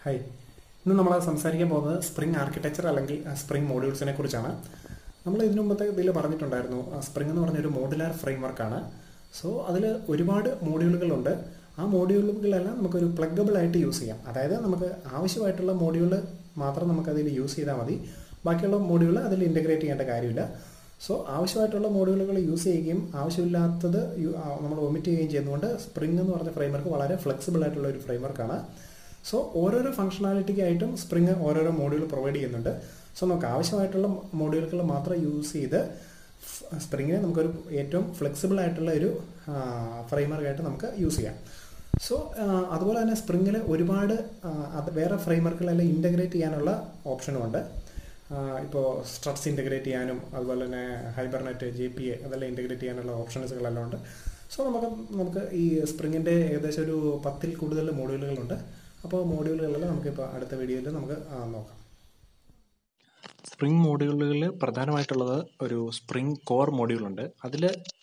hi ഇന്ന് നമ്മൾ സംസാരിക്കാൻ പോകുന്നത് സ്പ്രിംഗ് ആർക്കിടെക്ചർ അല്ലെങ്കിൽ സ്പ്രിംഗ് മോഡ്യൂൾസിനെ കുറിച്ചാണ് നമ്മൾ ഇതിനു മുമ്പത്തെ ഇതിൽ പറഞ്ഞിട്ടുണ്ടായിരുന്നു സ്പ്രിംഗ് എന്ന് പറഞ്ഞൊരു മോഡുലാർ ഫ്രെയിംവർക്കാണ് സോ അതിൽ ഒരുപാട് മോഡ്യൂളുകളുണ്ട് ആ മോഡ്യൂളുകളെല്ലാം നമുക്കൊരു പ്ലഗബിൾ ആയിട്ട് യൂസ് ചെയ്യാം അതായത് നമുക്ക് ആവശ്യമായിട്ടുള്ള മോഡ്യൂൾ മാത്രം നമുക്ക് അതിൽ യൂസ് ചെയ്താൽ മതി ബാക്കിയുള്ള മോഡ്യൂൾ അതിൽ ഇൻറ്റഗ്രേറ്റ് ചെയ്യേണ്ട കാര്യമില്ല സോ ആവശ്യമായിട്ടുള്ള മോഡ്യൂളുകൾ യൂസ് ചെയ്യുകയും ആവശ്യമില്ലാത്തത് യു- ആ, നമ്മൾ ഒമിറ്റ് ചെയ്യുകയും ചെയ്യുന്നതുകൊണ്ട് സ്പ്രിംഗ് എന്ന് പറഞ്ഞ ഫ്രെയിംവർക്ക് വളരെ ഫ്ലെക്സിബിൾ ആയിട്ടുള്ള ഒരു ഫ്രെയിംവർക്കാണ് സോ ഓരോരോ ഫംഗ്ഷനാലിറ്റിക്കായിട്ടും സ്പ്രിംഗ് ഓരോരോ മോഡ്യൂൾ പ്രൊവൈഡ് ചെയ്യുന്നുണ്ട് സോ നമുക്ക് ആവശ്യമായിട്ടുള്ള മോഡ്യൂളുകൾ മാത്രം യൂസ് ചെയ്ത് സ്പ്രിങ്ങിനെ നമുക്കൊരു ഏറ്റവും ഫ്ലെക്സിബിൾ ആയിട്ടുള്ള ഒരു ഫ്രെയിംവർക്കായിട്ട് നമുക്ക് യൂസ് ചെയ്യാം സോ അതുപോലെ തന്നെ സ്പ്രിങ്ങിൽ ഒരുപാട് ആ, അത് വേറെ ഫ്രെയിംവർക്കുകളെല്ലാം ഇൻ്റഗ്രേറ്റ് ചെയ്യാനുള്ള ഓപ്ഷനും ഉണ്ട് ഇപ്പോൾ സ്ട്രട്സ് ഇൻ്റഗ്രേറ്റ് ചെയ്യാനും അതുപോലെ തന്നെ ഹൈബർനെറ്റ് ജെ പി എ അതെല്ലാം ഇൻ്റഗ്രേറ്റ് ചെയ്യാനുള്ള ഓപ്ഷൻസുകളെല്ലാം ഉണ്ട് സോ നമുക്ക് നമുക്ക് ഈ സ്പ്രിങ്ങിൻ്റെ ഏകദേശം ഒരു പത്തിൽ കൂടുതൽ മോഡ്യൂളുകളുണ്ട് അപ്പോൾ മോഡ്യൂളുകളെല്ലാം നമുക്കിപ്പോൾ അടുത്ത വീഡിയോയിൽ നമുക്ക് ആ, നോക്കാം സ്പ്രിംഗ് മോഡ്യൂളുകളിൽ പ്രധാനമായിട്ടുള്ളത് ഒരു സ്പ്രിംഗ് കോർ മോഡ്യൂളുണ്ട് അതിൽ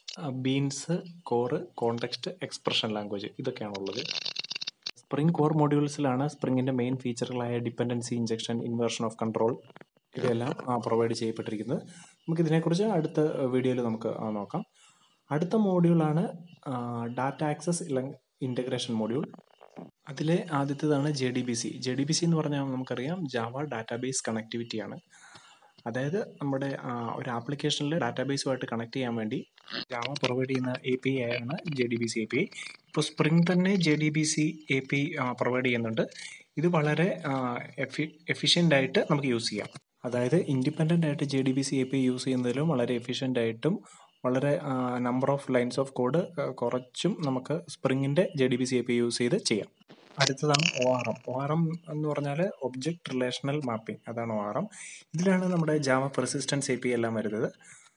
beans core context expression language ഇതൊക്കെയാണുള്ളത് സ്പ്രിംഗ് കോർ മോഡ്യൂൾസിലാണ് സ്പ്രിങ്ങിൻ്റെ മെയിൻ ഫീച്ചറുകളായ dependency injection inversion of control ഇവയെല്ലാം പ്രൊവൈഡ് ചെയ്യപ്പെട്ടിരിക്കുന്നത് നമുക്ക് ഇതിനെക്കുറിച്ച് അടുത്ത വീഡിയോയിൽ നമുക്ക് ആ, നോക്കാം അടുത്ത മോഡ്യൂളാണ് ഡാറ്റ ആക്സസ് ഇൻ്റഗ്രേഷൻ മോഡ്യൂൾ അതിലെ ആദ്യത്തേതാണ് J D B C J D B C എന്ന് പറഞ്ഞാൽ നമുക്കറിയാം ജാവ ഡാറ്റാബേസ് കണക്ടിവിറ്റി ആണ് അതായത് നമ്മുടെ ആ, ഒരു ആപ്ലിക്കേഷനിൽ ഡാറ്റാബേസുമായിട്ട് കണക്ട് ചെയ്യാൻ വേണ്ടി ജാവ പ്രൊവൈഡ് ചെയ്യുന്ന എ പി ഐ ആണ് J D B C A P I ഇപ്പോൾ സ്പ്രിംഗ് തന്നെ J D B C A P provide ചെയ്യുന്നുണ്ട് ഇത് വളരെ എഫി എഫിഷ്യൻ്റ് ആയിട്ട് നമുക്ക് യൂസ് ചെയ്യാം അതായത് ഇൻഡിപെൻഡൻ്റ് ആയിട്ട് J D B C A P I ചെയ്യുന്നതിലും വളരെ എഫിഷ്യൻ്റ് ആയിട്ടും വളരെ number of lines of code കുറച്ചും നമുക്ക് സ്പ്രിങ്ങിൻ്റെ J D B C A P I use ചെയ്യാം അടുത്തതാണ് O R M O R M എന്ന് പറഞ്ഞാൽ ഒബ്ജക്റ്റ് റിലേഷണൽ മാപ്പിംഗ് അതാണ് ഒ ആർ എം ഇതിലാണ് നമ്മുടെ ജാവ പെർസിസ്റ്റൻസ് എ പി എല്ലാം വരുന്നത്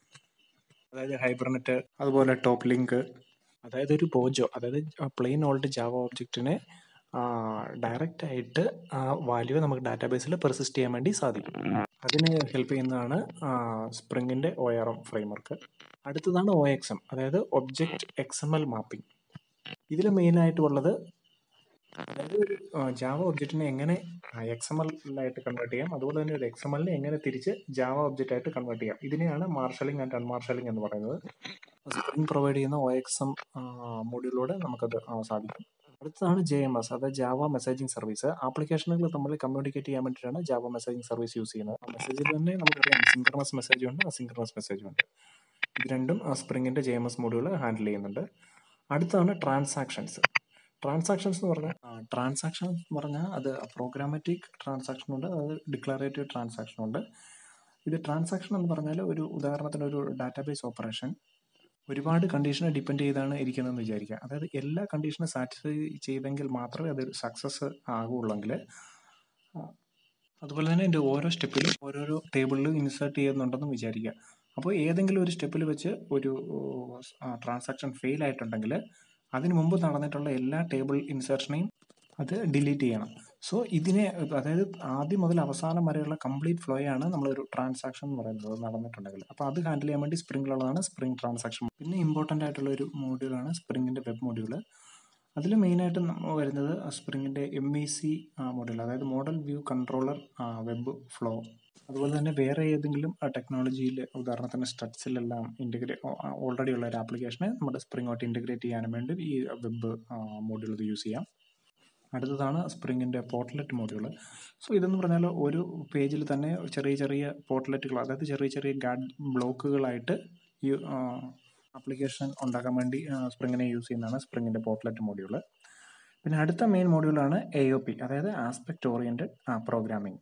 അതായത് ഹൈബർനെറ്റ് അതുപോലെ ടോപ്പ് ലിങ്ക് അതായത് ഒരു പോജോ അതായത് പ്ലെയിൻ ഓൾഡ് ജാവ ഒബ്ജക്റ്റിനെ ഡയറക്റ്റ് ആയിട്ട് ആ വാല്യൂ നമുക്ക് ഡാറ്റാബേസിൽ പെർസിസ്റ്റ് ചെയ്യാൻ വേണ്ടി സാധിക്കും അതിന് ഹെൽപ്പ് ചെയ്യുന്നതാണ് സ്പ്രിങ്ങിൻ്റെ ഒ ആർ എം ഫ്രെയിംവർക്ക് അടുത്തതാണ് ഒ എക്സ് എം അതായത് object X M L mapping ഇതിൽ മെയിനായിട്ടുള്ളത് അതായത് ഒരു ജാവ ഒബ്ജക്റ്റിനെ എങ്ങനെ എക്സ് എം എൽ-ആയിട്ട് കൺവേർട്ട് ചെയ്യാം അതുപോലെ തന്നെ ഒരു എക്സ് എം എല്ലിനെ എങ്ങനെ തിരിച്ച് ജാവ ഒബ്ജക്റ്റ് ആയിട്ട് കൺവേർട്ട് ചെയ്യാം ഇതിനെയാണ് മാർഷലിംഗ് ആൻഡ് അൺമാർഷലിംഗ് എന്ന് പറയുന്നത് സ്പ്രിംഗ് പ്രൊവൈഡ് ചെയ്യുന്ന ഒ എക്സ് എം മോഡ്യൂളിലൂടെ നമുക്കത് ആ, സാധിക്കും അടുത്തതാണ് ജെ എം എസ് അതായത് ജാവ മെസ്സേജിംഗ് സർവീസ് ആപ്ലിക്കേഷനുകൾ തമ്മിൽ കമ്മ്യൂണിക്കേറ്റ് ചെയ്യാൻ വേണ്ടിയിട്ടാണ് ജാവ മെസ്സേജിംഗ് സർവീസ് യൂസ് ചെയ്യുന്നത് ആ മെസ്സേജിൽ തന്നെ നമുക്കറിയാം സിങ്ക്രണസ് മെസ്സേജ് ഉണ്ട് അസിങ്ക്രണസ് മെസ്സേജും ഉണ്ട് ഇത് രണ്ടും സ്പ്രിങ്ങിൻ്റെ J M S module handle ചെയ്യുന്നുണ്ട് അടുത്താണ് ട്രാൻസാക്ഷൻസ് ട്രാൻസാക്ഷൻസ് എന്ന് പറഞ്ഞാൽ ട്രാൻസാക്ഷൻ എന്ന് പറഞ്ഞാൽ അത് പ്രോഗ്രാമാറ്റിക് ട്രാൻസാക്ഷൻ ഉണ്ട് അത് ഡിക്ലറേറ്റീവ് ട്രാൻസാക്ഷൻ ഉണ്ട് ഇത് ട്രാൻസാക്ഷൻ എന്ന് പറഞ്ഞാൽ ഒരു ഉദാഹരണത്തിന് ഒരു ഡാറ്റാബേസ് ഓപ്പറേഷൻ ഒരുപാട് കണ്ടീഷനെ ഡിപ്പെൻഡ് ചെയ്താണ് ഇരിക്കുന്നതെന്ന് വിചാരിക്കുക അതായത് എല്ലാ കണ്ടീഷനും സാറ്റിസ്ഫൈ ചെയ്തെങ്കിൽ മാത്രമേ അത് സക്സസ് ആകുള്ളെങ്കിൽ അതുപോലെ തന്നെ എൻ്റെ ഓരോ സ്റ്റെപ്പിലും ഓരോരോ ടേബിളിലും ഇൻസേർട്ട് ചെയ്യുന്നുണ്ടെന്ന് വിചാരിക്കുക അപ്പോൾ ഏതെങ്കിലും ഒരു സ്റ്റെപ്പിൽ വെച്ച് ഒരു ട്രാൻസാക്ഷൻ ഫെയിൽ ആയിട്ടുണ്ടെങ്കിൽ അതിന് മുമ്പ് നടന്നിട്ടുള്ള എല്ലാ ടേബിൾ ഇൻസേർഷനെയും അത് ഡിലീറ്റ് ചെയ്യണം സോ ഇതിനെ അതായത് ആദ്യം മുതൽ അവസാനം വരെയുള്ള കംപ്ലീറ്റ് ഫ്ലോ ആണ് നമ്മളൊരു ട്രാൻസാക്ഷൻ എന്ന് പറയുന്നത് നടന്നിട്ടുണ്ടെങ്കിൽ അപ്പോൾ അത് ഹാൻഡിൽ ചെയ്യാൻ വേണ്ടി സ്പ്രിങ്ങിലുള്ളതാണ് സ്പ്രിംഗ് ട്രാൻസാക്ഷൻ പിന്നെ ഇമ്പോർട്ടൻ്റ് ആയിട്ടുള്ള ഒരു മോഡ്യൂളാണ് സ്പ്രിങ്ങിൻ്റെ വെബ് മോഡ്യൂൾ അതിൽ മെയിനായിട്ട് വരുന്നത് സ്പ്രിങ്ങിൻ്റെ എം ഇ സി മോഡൽ അതായത് model view controller web flow അതുപോലെ തന്നെ വേറെ ഏതെങ്കിലും ടെക്നോളജിയിൽ ഉദാഹരണത്തിന് സ്ട്രക്സിലെല്ലാം ഇൻറ്റഗ്രേ ഓൾറെഡി ഉള്ള ഒരു ആപ്ലിക്കേഷനെ നമ്മുടെ സ്പ്രിങ്ങോട്ട് ഇൻറ്റഗ്രേറ്റ് ചെയ്യാനും വേണ്ടി ഈ വെബ് മോഡ്യൂൾ ഇത് യൂസ് ചെയ്യാം അടുത്തതാണ് സ്പ്രിങ്ങിൻ്റെ പോർട്ട്ലെറ്റ് മോഡ്യൂൾ സോ ഇതെന്ന് പറഞ്ഞാൽ ഒരു പേജിൽ തന്നെ ചെറിയ ചെറിയ പോർട്ട്ലെറ്റുകൾ അതായത് ചെറിയ ചെറിയ ഗാഡ് ബ്ലോക്കുകളായിട്ട് ഈ ആപ്ലിക്കേഷൻ ഉണ്ടാക്കാൻ വേണ്ടി സ്പ്രിങ്ങിനെ യൂസ് ചെയ്യുന്നതാണ് സ്പ്രിങ്ങിൻ്റെ പോർട്ട്ലെറ്റ് മോഡ്യൂൾ പിന്നെ അടുത്ത മെയിൻ മോഡ്യൂളാണ് എ ഒ പി അതായത് aspect oriented programming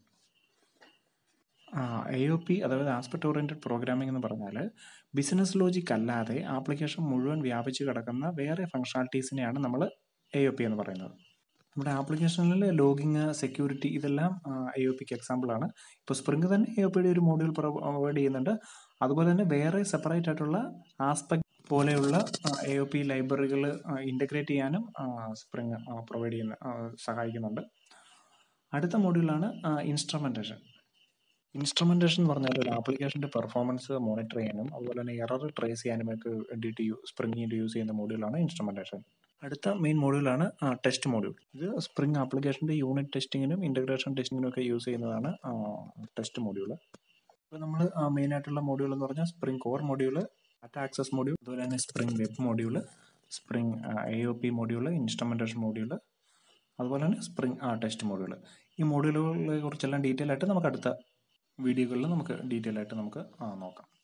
A O P അതായത് ആസ്പെക്ട് ഓറിയൻറ്റഡ് പ്രോഗ്രാമിംഗ് എന്ന് പറഞ്ഞാൽ ബിസിനസ് ലോജിക് അല്ലാതെ ആപ്ലിക്കേഷൻ മുഴുവൻ വ്യാപിച്ച് കിടക്കുന്ന വേറെ ഫങ്ഷണാലിറ്റീസിനെയാണ് നമ്മൾ എ ഒ പി എന്ന് പറയുന്നത് നമ്മുടെ ആപ്ലിക്കേഷനിൽ ലോഗിങ് സെക്യൂരിറ്റി ഇതെല്ലാം എ ഒ പിക്ക് എക്സാമ്പിളാണ് ഇപ്പോൾ സ്പ്രിംഗ് തന്നെ എ ഒ പിയുടെ ഒരു മോഡ്യൂൾ പ്രൊവൈഡ് ചെയ്യുന്നുണ്ട് അതുപോലെ തന്നെ വേറെ സെപ്പറേറ്റ് ആയിട്ടുള്ള ആസ്പെക്ട് പോലെയുള്ള എ ഒ പി ലൈബ്രറികൾ ഇൻ്റഗ്രേറ്റ് ചെയ്യാനും സ്പ്രിംഗ് പ്രൊവൈഡ് ചെയ്യുന്ന ആ, സഹായിക്കുന്നുണ്ട് അടുത്ത മോഡ്യൂളാണ് ഇൻസ്ട്രുമെൻറ്റേഷൻ ഇൻസ്ട്രുമെൻറ്റേഷൻ എന്ന് പറഞ്ഞാൽ ഒരു ആപ്ലിക്കേഷൻ്റെ പെർഫോമൻസ് മോണിറ്റർ ചെയ്യാനും അതുപോലെ തന്നെ എറർ ട്രേസ് ചെയ്യാനും ഒക്കെ വേണ്ടിയിട്ട് യു സ്പ്രിംഗിൻ്റെ യൂസ് ചെയ്യുന്ന മോഡ്യൂളാണ് ഇൻസ്ട്രുമെൻറ്റേഷൻ അടുത്ത മെയിൻ മോഡ്യൂളാണ് ടെസ്റ്റ് മോഡ്യൂൾ ഇത് സ്പ്രിംഗ് ആപ്ലിക്കേഷൻ്റെ യൂണിറ്റ് ടെസ്റ്റിങ്ങിനും ഇൻ്റഗ്രേഷൻ ടെസ്റ്റിങ്ങിനും ഒക്കെ യൂസ് ചെയ്യുന്നതാണ് ടെസ്റ്റ് മോഡ്യൂൾ അപ്പോൾ നമ്മൾ മെയിനായിട്ടുള്ള മോഡ്യൂൾ എന്ന് പറഞ്ഞാൽ spring core module data access module അതുപോലെ തന്നെ spring web module spring A O P module instrumentation module അതുപോലെ തന്നെ സ്പ്രിംഗ് ടെസ്റ്റ് മോഡ്യൂൾ ഈ മോഡ്യൂളുകളെ കുറിച്ചെല്ലാം ഡീറ്റെയിൽ ആയിട്ട് നമുക്ക് അടുത്ത വീഡിയോകളിൽ നമുക്ക് ഡീറ്റെയിൽ ആയിട്ട് നമുക്ക് നോക്കാം